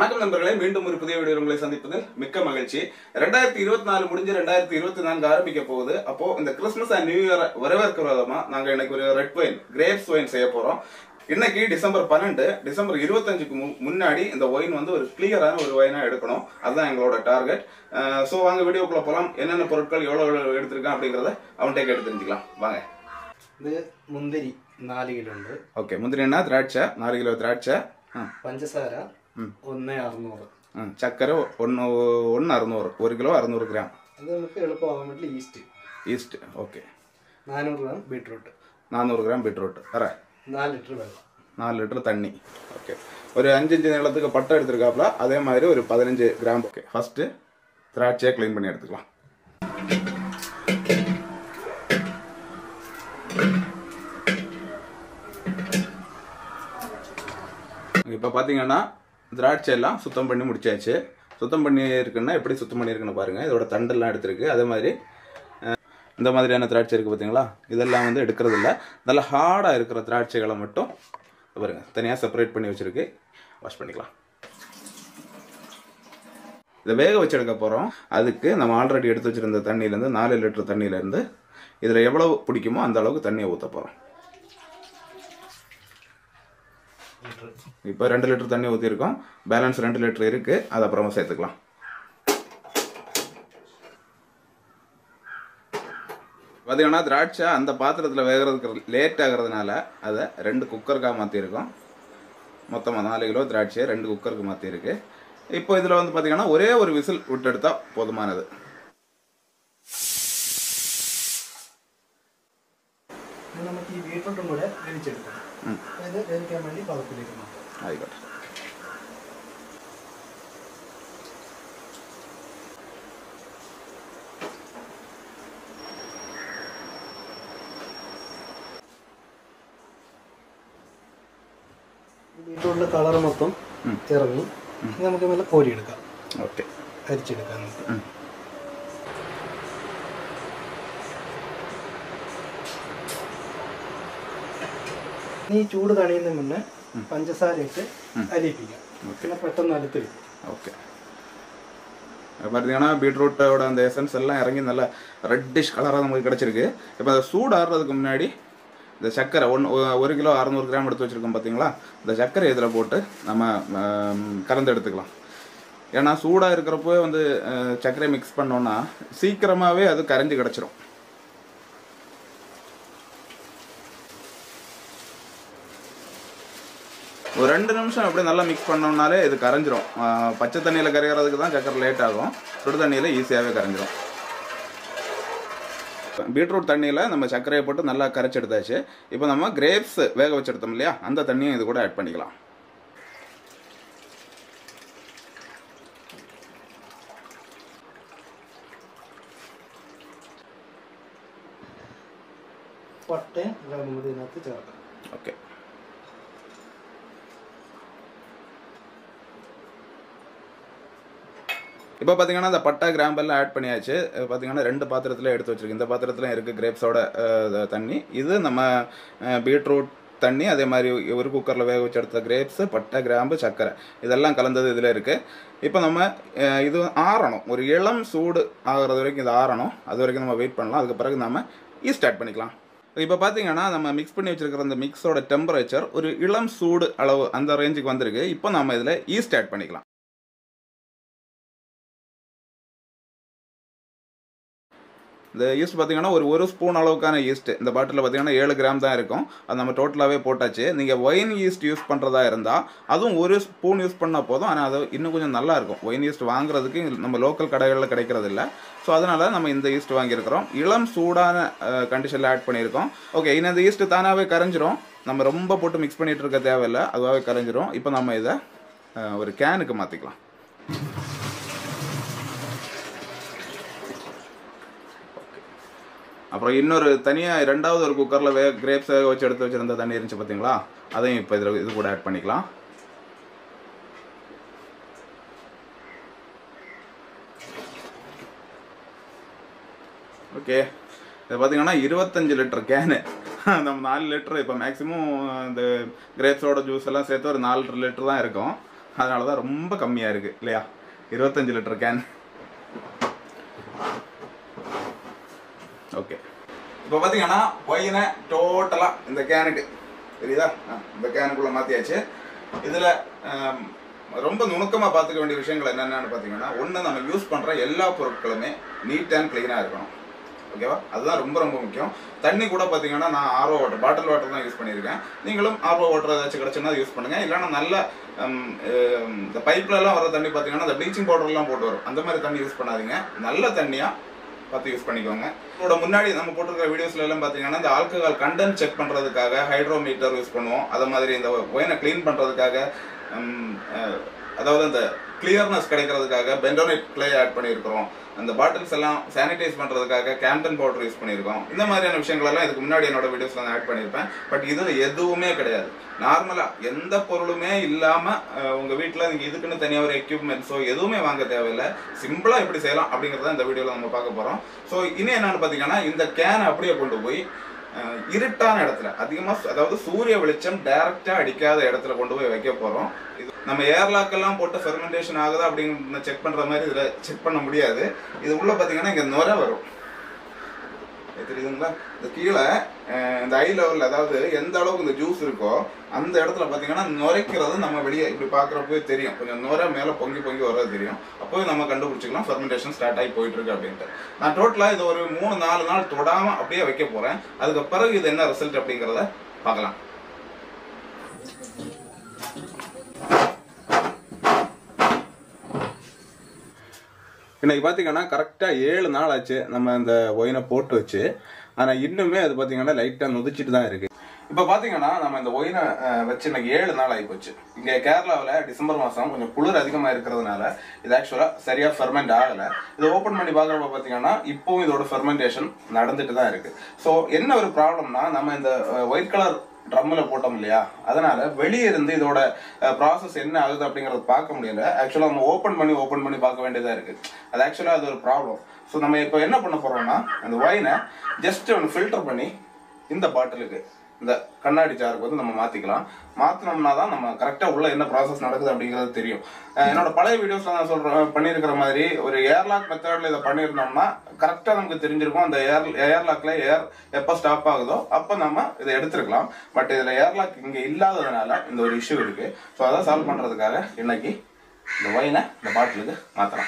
வணக்கம் நண்பர்களே மீண்டும் ஒரு புதிய வீடியோ உங்களை சந்திப்பதில் மிக்க மகிழ்ச்சி ரெண்டாயிரத்தி இருபத்தி நாலு முடிஞ்சு ரெண்டாயிரத்தி இருபத்தி நான்கு ஆரம்பிக்க போகுது அப்போ இந்த கிறிஸ்மஸ் அண்ட் நியூ இயர் வரவேற்கிற விதமா நாங்க இன்னைக்கு ஒரு ரெட் ஒயின் கிரேப்ஸ் ஒயின் செய்ய போறோம் இன்னைக்கு டிசம்பர் பன்னெண்டு டிசம்பர் இருபத்தஞ்சுக்கு மு- முன்னாடி இந்த ஒயின் வந்து ஒரு கிளியரான ஒரு ஒயினா எடுக்கணும் அதுதான் எங்களோட டார்கெட் ஸோ வாங்க வீடியோக்குள்ள போலாம் என்னென்ன பொருட்கள் எவ்வளவு எடுத்திருக்கேன் அப்படிங்கறத அவன்கிட்ட கேட்டு தெரிஞ்சுக்கலாம் வாங்க ഇത് മുന്തിരി നാല് കിലോ ഉണ്ട് ஓகே முந்திரினா திராட்சை நாலு கிலோ திராட்சை ஆ പഞ്ചസാര ഒന്ന് അറുന്നൂറ് ம், சர்க்கரை ஒன்று ஒன்று அறுநூறு ஒரு கிலோ அறுநூறு கிராம் അത് നമുക്ക് എളുപ്പമാകാൻ വേണ്ടി ഈസ്റ്റ് ஈஸ்ட் ஓகே നാനൂറ് ഗ്രാം ബീട്രൂട്ട് நானூறு கிராம் பீட்ரூட் வர നാല് ലിറ്റർ വെള്ളം நாலு லிட்டர் தண்ணி ஓகே ஒரு அஞ்சு இன்ச்சு நீளத்துக்கு பட்டை எடுத்துருக்காப்புல அதே மாதிரி ஒரு பதினஞ்சு கிராம் ஓகே ஃபஸ்ட்டு திராட்சையை க்ளீன் பண்ணி எடுத்துக்கலாம் இப்போ பார்த்தீங்கன்னா திராட்சை எல்லாம் சுத்தம் பண்ணி முடிச்சாச்சு சுத்தம் பண்ணி இருக்குன்னா எப்படி சுத்தம் பண்ணியிருக்குன்னு பாருங்கள் இதோட தண்டெல்லாம் எடுத்திருக்கு அதே மாதிரி அஹ், இந்த மாதிரியான திராட்சை இருக்குது பார்த்தீங்களா இதெல்லாம் வந்து எடுக்கிறது இல்ல நல்ல ஹார்டாக இருக்கிற திராட்சைகளை மட்டும் இது பாருங்க தனியாக செப்பரேட் பண்ணி வச்சிருக்கு வாஷ் பண்ணிக்கலாம் இதை வேக வச்சு எடுக்க போகிறோம் அதுக்கு நம்ம ஆல்ரெடி எடுத்து வச்சிருந்த தண்ணியிலேருந்து நாலு லிட்டர் தண்ணியிலேருந்து இதில் எவ்வளவு பிடிக்குமோ அந்த அளவுக்கு தண்ணியை ஊற்ற போகிறோம் இப்போ ரெண்டு லிட்டர் தண்ணி ஊற்றிருக்கோம் பேலன்ஸ் ரெண்டு லிட்டர் இருக்குது அதை அப்புறமா சேர்த்துக்கலாம் பார்த்தீங்கன்னா திராட்சை அந்த பாத்திரத்தில் வேகிறதுக்கு லேட் ஆகிறதுனால அதை ரெண்டு குக்கருக்காக மாற்றிருக்கோம் மொத்தமாக நாலு கிலோ திராட்சையை ரெண்டு குக்கருக்கு மாற்றிருக்கு இப்போ இதில் வந்து பார்த்தீங்கன்னா ஒரே ஒரு விசில் விட்டு எடுத்தால் போதுமானது ഇത് നമുക്ക് ഈ ബീട്രൂട്ടും കൂടെ വേവിച്ചെടുക്കണം ഇത് വേവിക്കാൻ വേണ്ടി പദത്തിലേക്ക് മാറ്റാം ആയിക്കോട്ടെ ഈ ബീട്രൂട്ടിന്റെ കളർ മൊത്തം ഇറങ്ങി ഇത് നമുക്ക് നല്ല കോരിയെടുക്കാം ഓക്കെ അരിച്ചെടുക്കാം നമുക്ക് ഈ ചൂട് തണിയുന്നതിന് മുന്നേ പഞ്ചസാര ഇട്ട് അലിയിപ്പിക്കാം പിന്നെ പെട്ടെന്ന് അടുത്ത് കിട്ടും ஓகே பார்த்தீங்கன்னா பீட்ரூட்டோட அந்த எசன்ஸ் எல்லாம் இறங்கி நல்ல ரெட்டிஷ் கலராக நமக்கு கிடச்சிருக்கு இப்போ அதை சூடாடுறதுக்கு முன்னாடி இந்த சர்க்கரை ஒன்று ஒரு கிலோ அறநூறு கிராம் எடுத்து வச்சுருக்கோம் பார்த்தீங்களா இந்த சர்க்கரை இதில் போட்டு நம்ம ஆம், கலந்து எடுத்துக்கலாம் ஏன்னா சூடாக இருக்கிறப்போ வந்து அஹ், சர்க்கரை மிக்ஸ் பண்ணோன்னா சீக்கிரமாகவே அது கரைஞ்சி கிடச்சிரும் ஒரு ரெண்டு நிமிஷம் அப்படியே நல்லா மிக்ஸ் பண்ணோம்னாலே இது கரைஞ்சிரும் ஆஹ் பச்சை தண்ணியில் கரைகிறதுக்கு தான் சக்கரை லேட் ஆகும் சுடு தண்ணியில் ஈஸியாகவே கரைஞ்சிரும் பீட்ரூட் தண்ணியில் நம்ம சர்க்கரையை போட்டு நல்லா கரைச்சி எடுத்தாச்சு இப்போ நம்ம கிரேப்ஸ் வேக வச்சு எடுத்தோம் இல்லையா அந்த தண்ணியும் இது கூட ஆட் பண்ணிக்கலாம் പട്ടയും ലവംഗവും കൂടി ഇതിനകത്ത് ചേർക്കാം ஓகே இப்போ பார்த்தீங்கன்னா இந்த பட்டா கிராம்பெல்லாம் ஆட் பண்ணியாச்சு அஹ் பார்த்தீங்கன்னா ரெண்டு பாத்திரத்தில் எடுத்து வச்சிருக்கு இந்த பாத்திரத்தில் இருக்குது கிரேப்ஸோட தண்ணி இது நம்ம பீட்ரூட் தண்ணி அதே மாதிரி ஒரு குக்கரில் வேக வச்சு எடுத்த கிரேப்ஸு பட்டை கிராம்பு சர்க்கரை இதெல்லாம் கலந்தது இதில் இருக்குது இப்போ நம்ம அஹ், இது ஆறணும் ஒரு இளம் சூடு ஆகிறது வரைக்கும் இது ஆறணும் அது வரைக்கும் நம்ம வெயிட் பண்ணலாம் அதுக்கு பிறகு நம்ம ஈஸ்ட் ஆட் பண்ணிக்கலாம் இப்போ பார்த்தீங்கன்னா நம்ம மிக்ஸ் பண்ணி வச்சிருக்கிற அந்த மிக்ஸோட டெம்பரேச்சர் ஒரு இளம் சூடு அளவு அந்த ரேஞ்சுக்கு வந்திருக்கு இப்போ நம்ம இதில் ஈஸ்ட் ஆட் பண்ணிக்கலாம் இந்த ஈஸ்ட் பார்த்தீங்கன்னா ஒரு ஒரு ஸ்பூன் அளவுக்கான ஈஸ்ட் இந்த பாட்டிலில் பார்த்தீங்கன்னா ஏழு கிராம் தான் இருக்கும் அது நம்ம டோட்டலாகவே போட்டாச்சு நீங்கள் ஒயின் ஈஸ்ட் யூஸ் பண்ணுறதா இருந்தால் அதுவும் ஒரு ஸ்பூன் யூஸ் பண்ணால் போதும் ஆனால் அது இன்னும் கொஞ்சம் நல்லா இருக்கும் ஒயின் ஈஸ்ட் வாங்குறதுக்கு நம்ம லோக்கல் கடைகளில் கிடைக்கிறது இல்லை ஸோ அதனால் நம்ம இந்த ஈஸ்ட் வாங்கியிருக்கிறோம் இளம் சூடான கண்டிஷனில் ஆட் பண்ணியிருக்கோம் ஓகே இன்னும் இந்த ஈஸ்ட் தானாகவே கரைஞ்சிரும் நம்ம ரொம்ப போட்டு மிக்ஸ் பண்ணிட்டு இருக்க தேவையில்லை அதுவாகவே கரைஞ்சிரும் இப்போ நம்ம இதை அஹ், ஒரு கேனுக்கு மாற்றிக்கலாம் அப்புறம் இன்னொரு தனியாக ரெண்டாவது ஒரு குக்கரில் வே கிரேப்ஸ் வேக வச்சு எடுத்து வச்சிருந்த தண்ணி இருந்துச்சு பார்த்தீங்களா அதையும் இப்போ இதில் இது கூட ஆட் பண்ணிக்கலாம் ஓகே இது பார்த்தீங்கன்னா இருபத்தஞ்சு லிட்டர் கேனு நம்ம நாலு லிட்டர் இப்போ மேக்ஸிமம் இந்த கிரேப்ஸோட ஜூஸ் எல்லாம் சேர்த்து ஒரு நாலு லிட்டர் தான் இருக்கும் அதனால தான் ரொம்ப கம்மியாக இருக்குது இல்லையா இருபத்தஞ்சு லிட்டர் கேன் ஓகே இப்போ பார்த்தீங்கன்னா ஒயினை டோட்டலாக இந்த கேனுக்கு தெரியுதா ஆ, இந்த கேனுக்குள்ளே மாற்றியாச்சு இதில் ரொம்ப நுணுக்கமாக பார்த்துக்க வேண்டிய விஷயங்கள் என்னென்னு பார்த்தீங்கன்னா ஒன்று நம்ம யூஸ் பண்ணுற எல்லா பொருட்களுமே நீட் அண்ட் க்ளீனாக இருக்கணும் ஓகேவா அதுதான் ரொம்ப ரொம்ப முக்கியம் தண்ணி கூட பார்த்தீங்கன்னா நான் ஆர்ஓ வாட்டர் பாட்டில் வாட்டர் தான் யூஸ் பண்ணியிருக்கேன் நீங்களும் ஆர்ஓ வாட்டர் ஏதாச்சும் கிடச்சுன்னா யூஸ் பண்ணுங்கள் இல்லைன்னா நல்ல ஹம், ஹம், இந்த பைப்லலாம் வர தண்ணி பார்த்தீங்கன்னா இந்த ப்ளீச்சிங் பவுடர்லாம் போட்டு வரும் அந்த மாதிரி தண்ணி யூஸ் பண்ணாதீங்க நல்ல தண்ணியாக பார்த்து யூஸ் பண்ணிக்கோங்க இதோட முன்னாடி நம்ம போட்டிருக்கிற வீடியோஸ்ல எல்லாம் பார்த்தீங்கன்னா இந்த ஆல்கஹால் கண்டென்ட் செக் பண்ணுறதுக்காக ஹைட்ரோமீட்டர் யூஸ் பண்ணுவோம் அது மாதிரி இந்த ஒயினை க்ளீன் பண்ணுறதுக்காக அதாவது அந்த கிளியர்னஸ் கிடைக்கிறதுக்காக பெண்டோனைட் கிளே ஆட் பண்ணியிருக்கிறோம் அந்த பாட்டில்ஸ் எல்லாம் சானிடைஸ் பண்ணுறதுக்காக கேம்டன் பவுடர் யூஸ் பண்ணியிருக்கோம் இந்த மாதிரியான விஷயங்கள் எல்லாம் இதுக்கு முன்னாடி என்னோட வீடியோஸ்ல நான் ஆட் பண்ணியிருப்பேன் பட் இது எதுவுமே கிடையாது நார்மலாக எந்த பொருளுமே இல்லாமல் உங்கள் வீட்டில் நீங்கள் இதுக்குன்னு தனியாக ஒரு எக்யூப்மெண்ட்ஸோ எதுவுமே வாங்க தேவையில்லை சிம்பிளாக எப்படி செய்யலாம் அப்படிங்கிறத இந்த வீடியோவில் நம்ம பார்க்க போகிறோம் ஸோ இன்னும் என்னன்னு பார்த்தீங்கன்னா இந்த கேனை அப்படியே கொண்டு போய் அஹ், இருட்டான இடத்துல அதிகமாக அதாவது சூரிய வெளிச்சம் டைரக்டாக அடிக்காத இடத்துல கொண்டு போய் வைக்க போகிறோம் இது நம்ம ஏர்லாக் எல்லாம் போட்டு ஃபெர்மெண்டேஷன் ஆகுதா அப்படின்னு செக் பண்ணுற மாதிரி இதில் செக் பண்ண முடியாது இது உள்ள பார்த்தீங்கன்னா இங்கே நுரை வரும் இது தெரியுதுங்களா இந்த கீழே அஹ், இந்த ஐ லெவலில் அதாவது எந்த அளவுக்கு இந்த ஜூஸ் இருக்கோ அந்த இடத்துல பார்த்தீங்கன்னா நுரைக்கிறது நம்ம வெளியே இப்படி பார்க்குறப்பவே தெரியும் கொஞ்சம் நுரை மேலே பொங்கி பொங்கி வர்றது தெரியும் அப்போவே நம்ம கண்டுபிடிச்சிக்கலாம் ஃபெர்மெண்டேஷன் ஸ்டார்ட் ஆகி போயிட்டு இருக்கு அப்படின்ட்டு நான் டோட்டலாக இது ஒரு மூணு நாலு நாள் தொடாமல் அப்படியே வைக்க போகிறேன் அதுக்கு பிறகு இது என்ன ரிசல்ட் அப்படிங்கிறத பார்க்கலாம் இன்னைக்கு பார்த்தீங்கன்னா கரெக்டாக ஏழு நாள் ஆச்சு நம்ம அந்த ஒயினை போட்டு வச்சு ஆனால் இன்னுமே அது பார்த்தீங்கன்னா லைட்டாக நொதிச்சிட்டு தான் இருக்கு இப்போ பார்த்தீங்கன்னா நம்ம இந்த ஒயினை அஹ், வச்சு இன்னைக்கு ஏழு நாள் ஆகி போச்சு இங்கே கேரளாவில் டிசம்பர் மாதம் கொஞ்சம் குளிர் அதிகமாக இருக்கிறதுனால இது ஆக்சுவலாக சரியாக ஃபெர்மெண்ட் ஆகலை இதை ஓப்பன் பண்ணி பார்க்குறப்ப பார்த்தீங்கன்னா இப்போவும் இதோட ஃபெர்மெண்டேஷன் நடந்துட்டு தான் இருக்கு ஸோ என்ன ஒரு ப்ராப்ளம்னா நம்ம இந்த ஒயிட் கலர் ட்ரம்மில் போட்டோம் இல்லையா அதனால வெளியே இருந்து இதோட ப்ராசஸ் என்ன ஆகுது அப்படிங்கறத பார்க்க முடியல ஆக்சுவலாக நம்ம ஓப்பன் பண்ணி ஓப்பன் பண்ணி பார்க்க வேண்டியதாக இருக்கு அது ஆக்சுவலாக அது ஒரு ப்ராப்ளம் ஸோ நம்ம இப்போ என்ன பண்ண போறோம்னா அந்த ஒயினை ஜஸ்ட் ஒன்று ஃபில்டர் பண்ணி இந்த பாட்டிலுக்கு இந்த கண்ணாடி ஜாருக்கு வந்து நம்ம மாத்திக்கலாம் மாத்தினோம்னா தான் நம்ம கரெக்டாக உள்ள என்ன ப்ராசஸ் நடக்குது அப்படிங்கிறது தெரியும் அஹ் என்னோட பழைய வீடியோஸ்ல நான் சொல்றேன் பண்ணியிருக்கிற மாதிரி ஒரு ஏர்லாக் மெத்தட்ல இதை பண்ணியிருந்தோம்னா கரெக்டாக நமக்கு தெரிஞ்சிருக்கும் அந்த ஏர் ஏர்லாக்ல ஏர் எப்போ ஸ்டாப் ஆகுதோ அப்போ நம்ம இதை எடுத்துருக்கலாம் பட் இதில் ஏர்லாக் இங்கே இல்லாததுனால இந்த ஒரு இஷ்யூ இருக்கு ஸோ அதை சால்வ் பண்ணுறதுக்காக இன்னைக்கு இந்த ஒயினை இந்த பாட்டிலுக்கு மாற்றலாம்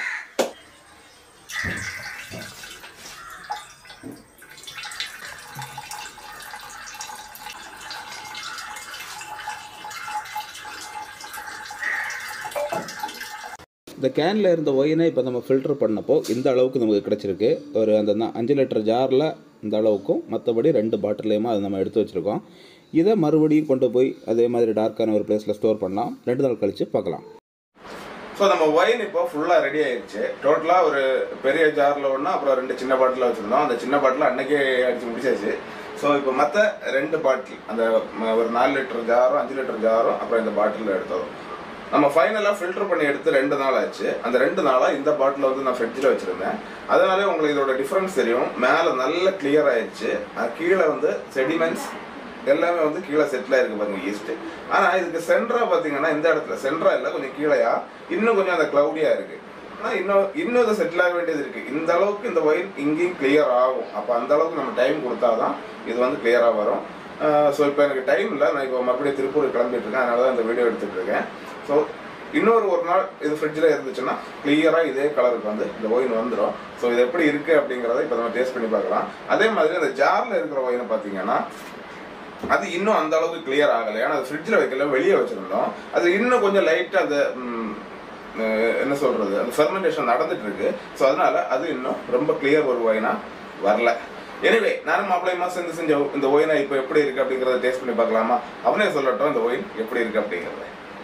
இந்த கேனில் இருந்த ஒயினை இப்போ நம்ம ஃபில்டர் பண்ணப்போ இந்த அளவுக்கு நமக்கு கிடச்சிருக்கு ஒரு அந்த நா- அஞ்சு லிட்டர் ஜாரில் இந்த அளவுக்கும் மற்றபடி ரெண்டு பாட்டிலையுமா அதை நம்ம எடுத்து வச்சுருக்கோம் இதை மறுபடியும் கொண்டு போய் அதே மாதிரி டார்க்கான ஒரு பிளேஸில் ஸ்டோர் பண்ணலாம் ரெண்டு நாள் கழித்து பார்க்கலாம் ஸோ நம்ம ஒயின் இப்போ ஃபுல்லாக ரெடி ஆயிடுச்சு டோட்டலாக ஒரு பெரிய ஜாரில் ஒன்று அப்புறம் ரெண்டு சின்ன பாட்டில் வச்சுருந்தோம் அந்த சின்ன பாட்டில் அன்னைக்கே அடிச்சு முடிச்சாச்சு ஸோ இப்போ மற்ற ரெண்டு பாட்டில் அந்த ம- ஒரு நாலு லிட்டர் ஜாரும் அஞ்சு லிட்டர் ஜாரும் அப்புறம் இந்த பாட்டிலில் எடுத்தோம் நம்ம ஃபைனலாக ஃபில்டர் பண்ணி எடுத்து ரெண்டு நாள் ஆச்சு அந்த ரெண்டு நாளாக இந்த பாட்டில் வந்து நான் ஃப்ரிட்ஜில் வச்சுருந்தேன் அதனாலே உங்களுக்கு இதோட டிஃப்ரென்ஸ் தெரியும் மேலே நல்ல கிளியர் ஆயிடுச்சு அது கீழே வந்து செடிமெண்ட்ஸ் எல்லாமே வந்து கீழே செட்டில் ஆயிருக்கு பாருங்க ஈஸ்ட் ஆனால் இதுக்கு சென்டரா பார்த்தீங்கன்னா இந்த இடத்துல சென்டரா இல்லை கொஞ்சம் கீழையா இன்னும் கொஞ்சம் அந்த க்ளவுடியா இருக்கு ஆனால் இன்னும் இன்னும் இது செட்டில் ஆக வேண்டியது இருக்கு இந்த அளவுக்கு இந்த ஒயின் இங்கேயும் கிளியர் ஆகும் அப்போ அந்த அளவுக்கு நம்ம டைம் கொடுத்தாதான் இது வந்து கிளியராக வரும் ஸோ இப்போ எனக்கு டைம் இல்லை நான் இப்போ மறுபடியும் திருப்பூர் கிளம்பிட்டு இருக்கேன் அதனால தான் இந்த வீடியோ எடுத்துட்டு இருக்கேன் ஸோ இன்னொரு ஒரு நாள் இது ஃப்ரிட்ஜில் இருந்துச்சுன்னா கிளியராக இதே கலருக்கு வந்து இந்த ஒயின் வந்துடும் ஸோ இது எப்படி இருக்கு அப்படிங்கிறத இப்போ நம்ம டேஸ்ட் பண்ணி பார்க்கலாம் அதே மாதிரி அந்த ஜாரில் இருக்கிற ஒயினை பார்த்தீங்கன்னா அது இன்னும் அந்த அளவுக்கு கிளியர் ஆகலை ஏன்னா அது ஃப்ரிட்ஜில் வைக்கல வெளியே வச்சிருந்தோம் அது இன்னும் கொஞ்சம் லைட்டாக அந்த ம், அஹ், என்ன சொல்றது அந்த ஃபெர்மெண்டேஷன் நடந்துட்டு இருக்கு ஸோ அதனால அது இன்னும் ரொம்ப கிளியர் ஒரு ஒயினா வரல எனிவே நானும் மாப்பிள்ளையமா சேர்ந்து செஞ்ச இந்த ஒயினை இப்போ எப்படி இருக்கு அப்படிங்கறத டேஸ்ட் பண்ணி பார்க்கலாமா அவனே சொல்லட்டும் இந்த ஒயின் எப்படி இருக்கு அப்படிங்கறத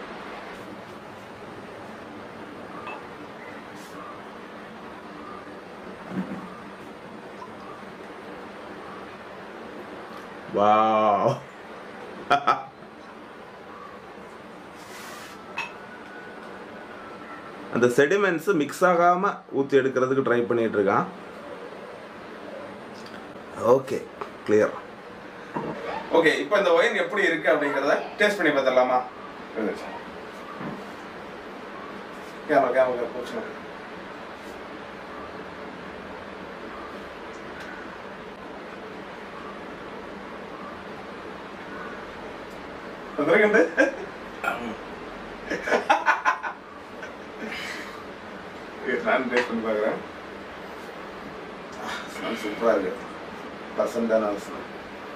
வாவ் அந்த செடிமெண்ட்ஸ் மிக்ஸ் ஆகாம ஊற்றி எடுக்கிறதுக்கு ட்ரை பண்ணிட்டு இருக்கான் ஓகே கிளியர் ஓகே இப்போ இந்த ஒயின் எப்படி இருக்கு அப்படிங்கிறத டேஸ்ட் பண்ணி பார்த்துடலாமா கேமரா கேமரா போச்சுங்க வந்துருக்குண்டு நான் டேஸ்ட் பண்ணி பார்க்குறேன் ஸ்மெல் சூப்பராக இருக்கு பர்சன்டான ஸ்மெல்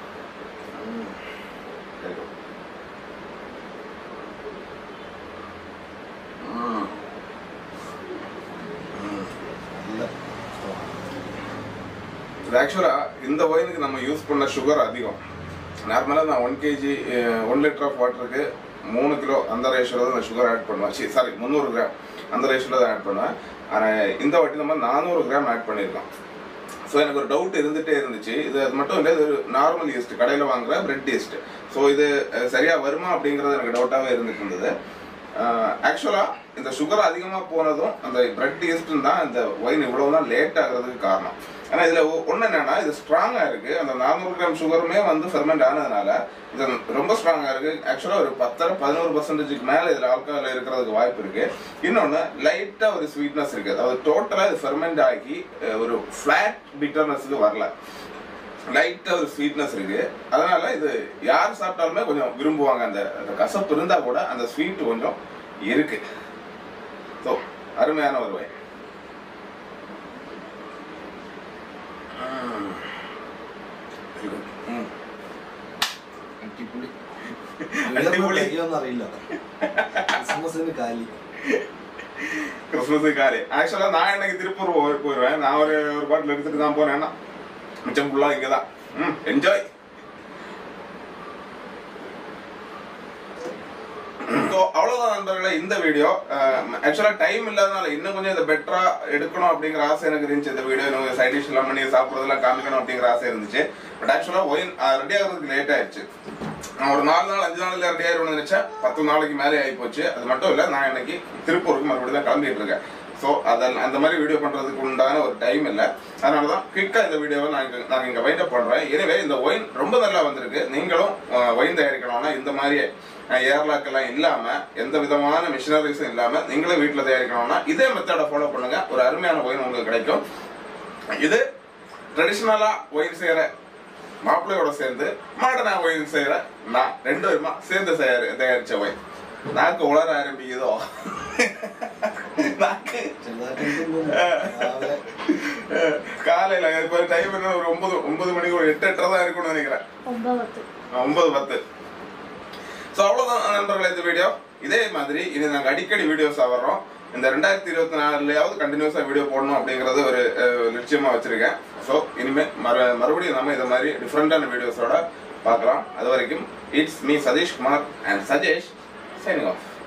இது ஆக்சுவலாக இந்த ஒயினுக்கு நம்ம யூஸ் பண்ண சுகர் அதிகம் நார்மலாக நான் one KG one litre of வாட்டருக்கு மூணு கிலோ அந்த ரேஷியோவில் தான் நான் சுகர் ஆட் பண்ணுவேன் சாரி முந்நூறு கிராம் அந்த ரேஷியோவில் தான் ஆட் பண்ணுவேன் ஆனால் இந்த வாட்டி நம்ம நானூறு கிராம் ஆட் பண்ணியிருக்கோம் ஸோ எனக்கு ஒரு டவுட் இருந்துகிட்டே இருந்துச்சு இது அது மட்டும் இல்லை இது ஒரு நார்மல் ஈஸ்ட் கடையில் வாங்குற பிரெட் ஈஸ்ட் ஸோ இது அஹ், சரியா வருமா அப்படிங்கிறது எனக்கு டவுட்டாகவே இருந்துட்டு இருந்தது ஆக்சுவலாக இந்த சுகர் அதிகமாக போனதும் அந்த பிரெட் ஈஸ்ட்டும் தான் இந்த ஒயின் இவ்வளவு தான் லேட் ஆகுறதுக்கு காரணம் ஆனால் இதில் ஒன்று என்னன்னா இது ஸ்ட்ராங்காக இருக்கு அந்த நானூறு கிராம் சுகருமே வந்து ஃபெர்மெண்ட் ஆனதுனால இது ரொம்ப ஸ்ட்ராங்காக இருக்கு ஆக்சுவலாக ஒரு பத்தரை பதினோரு பர்சன்டேஜுக்கு மேலே இதில் ஆல்கஹால் இருக்கிறதுக்கு வாய்ப்பு இருக்கு இன்னொன்று லைட்டாக ஒரு ஸ்வீட்னஸ் இருக்கு அதாவது டோட்டலாக இது ஃபெர்மெண்ட் ஆகி அஹ், ஒரு ஃப்ளாட் பிட்டர்னஸ்க்கு வரல லைட்டா ஒரு ஸ்வீட்னஸ் இருக்கு அதனால இது யார் சாப்பிட்டாலுமே கொஞ்சம் விரும்புவாங்க அந்த அந்த கசப்பு இருந்தா கூட அந்த ஸ்வீட் கொஞ்சம் இருக்கு ஸோ அருமையான ஒரு வகை ம். Very good. ம். അടിപൊളി അടിപൊളി. അറിയില്ല ക്രിസ്മസിന് കാലി கிறிஸ்மஸுக்கு காலி ஆக்சுவலா நான் இன்னைக்கு திருப்பூர் போய்- போயிடுவேன் நான் ஒரு ஒரு பாட்டில் எடுத்துட்டு தான் போனேன்னா மிச்சம் ஃபுல்லா இங்கே தான் ம் என்ஜாய் ஸோ அவ்வளோதான் நண்பர்களே இந்த வீடியோ ஆக்சுவலாக டைம் இல்லாதனால இன்னும் கொஞ்சம் இதை பெட்டரா எடுக்கணும் அப்படிங்கிற ஆசை எனக்கு இருந்துச்சு இந்த வீடியோ இன்னும் சைட் டிஷ் எல்லாம் பண்ணி சாப்பிட்றதெல்லாம் காமிக்கணும் அப்படிங்கிற ஆசை இருந்துச்சு பட் ஆக்சுவலாக ஒயின் ரெடி ஆகிறதுக்கு லேட் ஆயிடுச்சு நான் ஒரு நாலு நாள் அஞ்சு நாள்ல ரெடி ஆயிடும்னு நினைச்சேன் பத்து நாளைக்கு மேலே ஆகி போச்சு அது மட்டும் இல்லை நான் இன்னைக்கு திருப்பூருக்கு மறுபடியும் தான் கிளம்பிட்டு இருக்கேன் ஸோ அதெல்லாம் அந்த மாதிரி வீடியோ பண்றதுக்கு உண்டான ஒரு டைம் இல்லை அதனால தான் குயிக்காக இந்த வீடியோவை நான் இங்க நான் இங்கே வைண்ட் அப் பண்ணுறேன் எனவே இந்த ஒயின் ரொம்ப நல்லா வந்திருக்கு நீங்களும் ஒயின் தயாரிக்கணும்னா இந்த மாதிரி ஏர்லாக் எல்லாம் இல்லாம எந்த விதமான மிஷினரிஸும் இல்லாம நீங்களே வீட்டில் தயாரிக்கணும்னா இதே மெத்தடை ஃபாலோ பண்ணுங்க ஒரு அருமையான ஒயின் உங்களுக்கு கிடைக்கும் இது ட்ரெடிஷ்னலா ஒயின் செய்யற மாப்பிள்ளையோட சேர்ந்து மாடர்னா ஒயின் செய்யற நான் ரெண்டு பேருமா சேர்ந்து செய்யற தயாரிச்ச ஒயின் நாக்கு உளர ஆரம்பிக்குதோ நாக்கு ചെറുതായിട്ട് காலையில இப்போ டைம் என்ன ஒரு ஒன்பது ஒன்பது மணிக்கு ஒரு எட்டு எட்டரை தான் இருக்கும்னு நினைக்கிறேன் ஒன்பது ஆ, ஒன்பது பத்து ஸோ அவ்வளோதான் நண்பர்களே இந்த வீடியோ இதே மாதிரி இனி நாங்கள் அடிக்கடி வீடியோஸ் வர்றோம் இந்த ரெண்டாயிரத்தி இருபத்தி நாலுலயாவது கண்டினியூஸாக வீடியோ போடணும் அப்படிங்கிறது ஒரு அஹ், லட்சியமா வச்சிருக்கேன் ஸோ இனிமேல் மறு மறுபடியும் நம்ம இந்த மாதிரி டிஃப்ரெண்டான வீடியோஸோட பார்க்கலாம் அது வரைக்கும் it's me Satish Kumar and Sajesh signing of